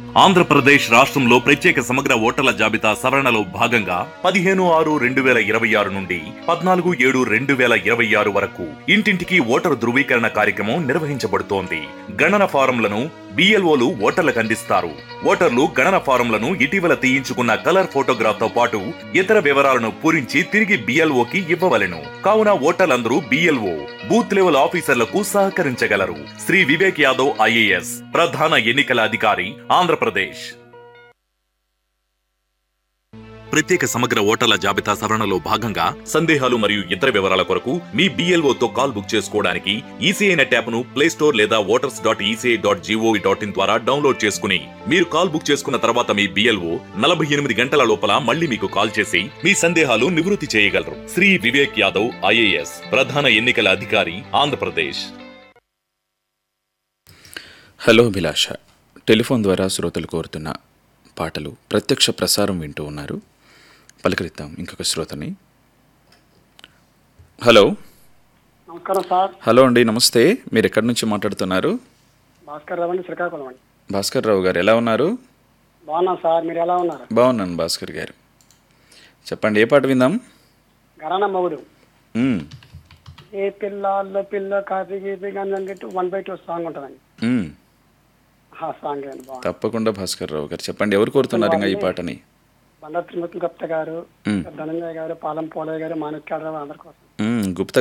ఆంధ్రప్రదేశ్ రాష్ట్రంలో ప్రత్యేక సమగ్ర ఓటర్ల జాబితా సవరణలో భాగంగా పదిహేను ఆరు రెండు వేల ఇరవై ఆరు నుండి పద్నాలుగు ఏడు రెండు వేల ఇరవై ఆరు వరకు ఇంటింటికి ఓటరు ధృవీకరణ కార్యక్రమం నిర్వహించబడుతోంది గణన ఫారంలను బిఎల్ఓలు ఓటర్లకు అందిస్తారు ఓటర్లు గణన ఫారంలను ఇటీవల తీయించుకున్న కలర్ ఫోటోగ్రాఫ్ తో పాటు ఇతర వివరాలను పూరించి తిరిగి బిఎల్ఓకి ఇవ్వవలెను కావున ఓటర్లందరూ బిఎల్ఓ బూత్ లెవెల్ ఆఫీసర్లకు సహకరించగలరు శ్రీ వివేక్ యాదవ్ ఐఏఎస్ ప్రధాన ఎన్నికల అధికారి ఆంధ్రప్రదేశ్ ప్రత్యేక సమగ్ర ఓటర్ల జాబితా సవరణలో భాగంగా సందేహాలు మరియు ఇతర వివరాల కొరకు మీ BLO తో కాల్ బుక్ చేసుకోవడానికి ఈసీఐ నెట్ యాప్ను ప్లే స్టోర్ లేదా voters dot ECI dot gov dot in ద్వారా డౌన్లోడ్ చేసుకుని మీరు కాల్ బుక్ చేసుకున్న తర్వాత మీ బిఎల్ఓ నలభై ఎనిమిది గంటల లోపల మళ్ళీ మీకు కాల్ చేసి మీ సందేహాలు నివృత్తి చేయగలరు శ్రీ వివేక్ యాదవ్ ఐఏఎస్ ప్రధాన ఎన్నికల అధికారి ఆంధ్రప్రదేశ్ హలో అభిలాష టెలిఫోన్ ద్వారా శ్రోతలు కోరుతున్న పాటలు ప్రత్యక్ష ప్రసారం వింటూ ఉన్నారు పలకరిద్దాం ఇంకొక శ్రోతని హలో నమస్కారం సార్ హలో అండి నమస్తే మీరు ఎక్కడి నుంచి మాట్లాడుతున్నారు భాస్కర్ రావు అండి శ్రీకాకుళం అండి భాస్కర్ రావు గారు ఎలా ఉన్నారు బాగున్నాం సార్ మీరు ఎలా ఉన్నారు బాగున్నాను భాస్కర్ గారు చెప్పండి ఏ పాట విందాం గరాన మగుడు మ్మ్. ఏ పిల్లల్లో పిల్ల కాఫీ గీపీ కానీ అన్నట్టు వన్ బై టూ సాంగ్ ఉంటుందండి మ్మ్. ఆ సాంగ్ అండి బాగుంది తప్పకుండా భాస్కర్ రావు గారు చెప్పండి ఎవరు కోరుతున్నారు ఇంకా ఈ పాటని బండ త్రిమూర్తి గుప్త గారు మ్. ధనంజయ గారు పాలం పోలయ్య గారు మాణిక్యాలరావు అందరి కోసం మ్మ్. గుప్తా